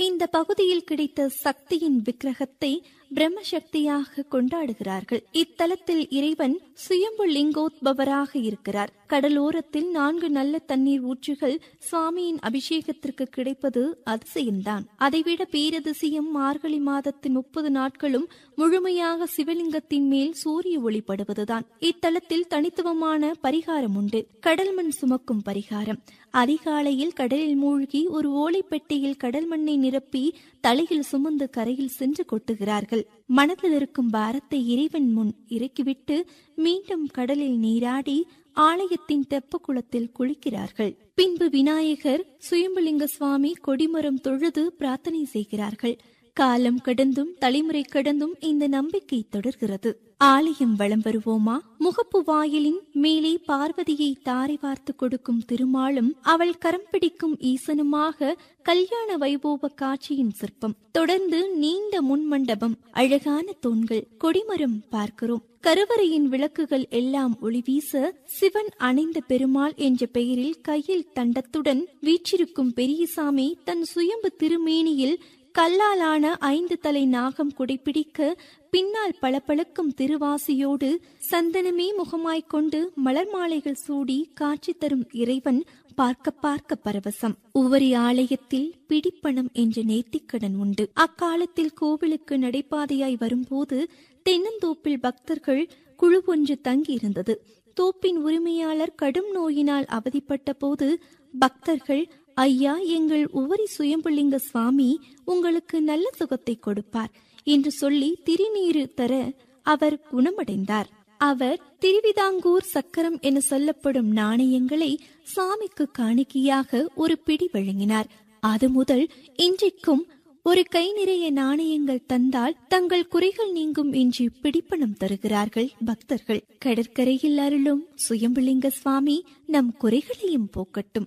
இந்த பகுதியில் கிடைத்த சக்தியின் விக்கிரகத்தை பிரம்மசக்தியாக கொண்டாடுகிறார்கள் இத்தலத்தில் இறைவன் சுயம்பு லிங்கோத்பவராக இருக்கிறார் கடலோரத்தில் நான்கு நல்ல தண்ணீர் ஊற்றுகள் சுவாமியின் அபிஷேகத்திற்கு கிடைப்பது அதிசயம்தான் அதைவிட பேரதிசயம் மார்கழி மாதத்தின் முப்பது நாட்களும் முழுமையாக சிவலிங்கத்தின் மேல் சூரிய ஒளிப்படுவதுதான் இத்தலத்தில் தனித்துவமான பரிகாரம் உண்டு கடல் மண் சுமக்கும் பரிகாரம் அதிகாலையில் கடலில் மூழ்கி ஒரு ஓலைப்பெட்டியில் கடல் மண்ணை நிரப்பி தலையில் சுமந்து கரையில் சென்று கொட்டுகிறார்கள் மனதில் இருக்கும் பாரத்தை இறைவன் முன் இறக்கிவிட்டு மீண்டும் கடலில் நீராடி ஆலயத்தின் தெப்ப குளத்தில் குளிக்கிறார்கள் பின்பு விநாயகர் சுயம்புலிங்க சுவாமி கொடிமரம் தொழுது பிரார்த்தனை செய்கிறார்கள் காலம் கடந்தும் தலைமுறை கடந்தும் இந்த நம்பிக்கை தொடர்கிறது ஆலயம் வலம் வருவோமா முகப்பு வாயிலின் மேலே பார்வதியை தாரை வார்த்து கொடுக்கும் திருமாலும் அவள் கரம் பிடிக்கும் ஈசனுமாக கல்யாண வைபோக காட்சியின் சிற்பம் தொடர்ந்து நீண்ட முன்மண்டபம் அழகான தூண்கள் கொடிமரம் பார்க்கிறோம் கருவறையின் விளக்குகள் எல்லாம் ஒளி வீச சிவன் அணைந்த பெருமாள் என்ற பெயரில் கையில் தண்டத்துடன் வீற்றிருக்கும் பெரியசாமி தன் சுயம்பு திருமேனியில் கல்லாலான ஐந்து தலை நாகம் குடைப்பிடிக்க பின்னால் பளபளக்கும் திருவாசியோடு சந்தனமே முகமாய்க் கொண்டு மலர் மாலைகள் சூடி காட்சி தரும் இறைவன் பார்க்க பார்க்க பரவசம் ஒவ்வொரு ஆலயத்தில் பிடிப்பணம் என்ற நேர்த்திக்கடன் உண்டு அக்காலத்தில் கோவிலுக்கு நடைபாதையாய் வரும்போது தென்னந்தோப்பில் பக்தர்கள் குழு ஒன்று தங்கியிருந்தது தோப்பின் உரிமையாளர் கடும் நோயினால் அவதிப்பட்ட போது பக்தர்கள் ஐயா எங்கள் உவரி சுயம்புலிங்க சுவாமி உங்களுக்கு நல்ல சுகத்தை கொடுப்பார் என்று சொல்லி திருநீரு தர அவர் குணமடைந்தார் அவர் திருவிதாங்கூர் சக்கரம் என சொல்லப்படும் நாணயங்களை சாமிக்கு காணிக்கையாக ஒரு பிடி வழங்கினார் அது முதல் இன்றைக்கும் ஒரு கை நிறைய நாணயங்கள் தந்தால் தங்கள் குறைகள் நீங்கும் என்று பிடிப்பணம் தருகிறார்கள் பக்தர்கள் கடற்கரையில் அருளும் சுயம்புலிங்க சுவாமி நம் குறைகளையும் போக்கட்டும்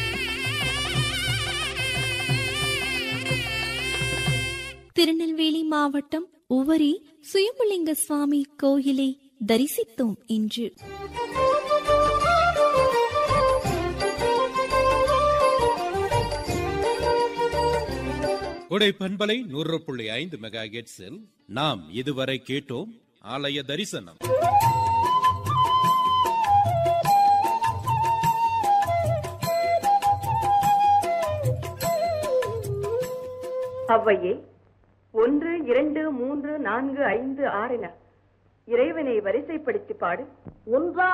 திருநெல்வேலி மாவட்டம் உவரி சுயம்புலிங்க சுவாமி கோயிலை தரிசித்தோம் இன்று உடை பண்பலை நூறு புள்ளி ஐந்து மெகா ஹெட்ஸில் நாம் இதுவரை கேட்டோம் ஆலய தரிசனம் அவ்வையே ஒன்று இரண்டு மூன்று நான்கு ஐந்து ஆறென இறைவனை வரிசைப்படுத்தி பாடு ஒன்றா